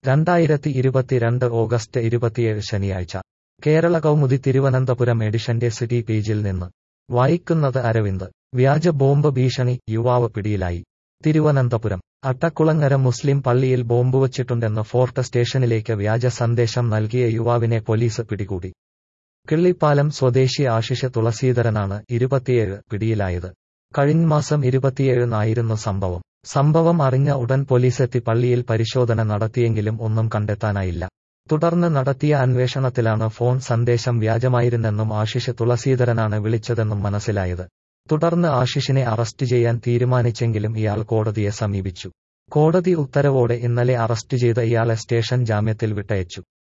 രണ്ടായിരത്തി ഇരുപത്തിരണ്ട് ഓഗസ്റ്റ് ഇരുപത്തിയേഴ് ശനിയാഴ്ച കേരള കൗമുദി തിരുവനന്തപുരം എഡിഷന്റെ സിറ്റി പേജിൽ നിന്ന് വായിക്കുന്നത് അരവിന്ദ് വ്യാജ ബോംബ് ഭീഷണി യുവാവ് പിടിയിലായി തിരുവനന്തപുരം അട്ടക്കുളങ്ങര മുസ്ലിം പള്ളിയിൽ ബോംബ് വച്ചിട്ടുണ്ടെന്ന് ഫോർട്ട് സ്റ്റേഷനിലേക്ക് വ്യാജ സന്ദേശം നൽകിയ യുവാവിനെ പോലീസ് പിടികൂടി കിള്ളിപ്പാലം സ്വദേശി ആശിഷ് തുളസീധരനാണ് ഇരുപത്തിയേഴ് പിടിയിലായത് കഴിഞ്ഞ മാസം ഇരുപത്തിയേഴിനായിരുന്നു സംഭവം സംഭവം അറിഞ്ഞ ഉടൻ പോലീസെത്തി പള്ളിയിൽ പരിശോധന നടത്തിയെങ്കിലും ഒന്നും കണ്ടെത്താനായില്ല തുടർന്ന് നടത്തിയ അന്വേഷണത്തിലാണ് ഫോൺ സന്ദേശം വ്യാജമായിരുന്നെന്നും ആശിഷ് തുളസീധരനാണ് വിളിച്ചതെന്നും മനസ്സിലായത് തുടർന്ന് ആശിഷിനെ അറസ്റ്റ് ചെയ്യാൻ തീരുമാനിച്ചെങ്കിലും ഇയാൾ കോടതിയെ സമീപിച്ചു കോടതി ഉത്തരവോടെ ഇന്നലെ അറസ്റ്റ് ചെയ്ത ഇയാളെ സ്റ്റേഷൻ ജാമ്യത്തിൽ വിട്ടയച്ചു